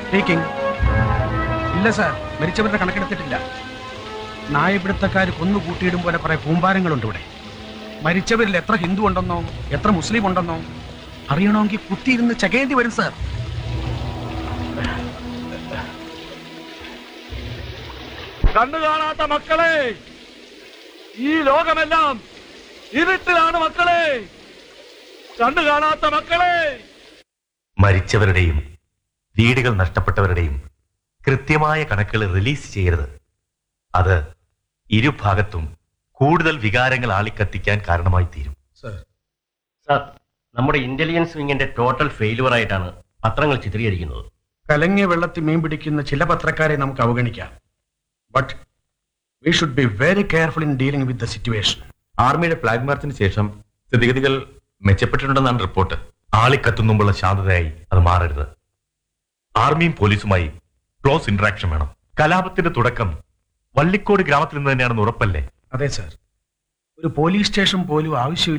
speaking ഇല്ല sir മരിച്ചവരുടെ കണക്കെടുത്തിട്ടില്ല നായപിടുത്തക്കാർ കൊന്നു കൂട്ടിയിടും പോലെ കുറെ കൂമ്പാരങ്ങളുണ്ട് ഇവിടെ മരിച്ചവരിൽ എത്ര ഹിന്ദു ഉണ്ടെന്നോ എത്ര മുസ്ലിം ഉണ്ടെന്നോ അറിയണമെങ്കിൽ കുത്തിയിരുന്ന് ചകയേണ്ടി വരും സാർ കണ്ണു കാണാത്ത മക്കളെ ഈ ലോകമെല്ലാം ഇരുട്ടിലാണ് മക്കളെ കണ്ണു കാണാത്ത മക്കളെ മരിച്ചവരുടെയും വീടുകൾ നഷ്ടപ്പെട്ടവരുടെയും കൃത്യമായ കണക്കുകൾ റിലീസ് ചെയ്യരുത് അത് ഇരുഭാഗത്തും കൂടുതൽ വികാരങ്ങൾ ആളിക്കത്തിക്കാൻ കാരണമായി തീരും സാർ സാർ നമ്മുടെ ഇന്റലിജൻസ് വിങ്ങിന്റെ ടോട്ടൽ ഫെയിലുവർ ആയിട്ടാണ് പത്രങ്ങൾ ചിത്രീകരിക്കുന്നത് കലങ്ങിയ വെള്ളത്തിൽ മീൻ പിടിക്കുന്ന ചില പത്രക്കാരെ നമുക്ക് അവഗണിക്കാം but we should be very careful in dealing with the situation ആർമിയുടെ ഫ്ലാഗ് മാർച്ചിന് ശേഷം സ്ഥിതിഗതികൾ മെച്ചപ്പെട്ടിട്ടുണ്ടെന്നാണ് റിപ്പോർട്ട് ആളിക്കത്തുന്നുമുള്ള ശാന്തതയായി അത് മാറരുത് ആർമിയും പോലീസുമായി ക്ലോസ് ഇന്ററാക്ഷൻ വേണം കലാപത്തിന്റെ തുടക്കം വള്ളിക്കോട് ഗ്രാമത്തിൽ നിന്ന് തന്നെയാണെന്ന് ഉറപ്പല്ലേ അതെ സാർ ഒരു പോലീസ് സ്റ്റേഷൻ പോലും ആവശ്യമില്ല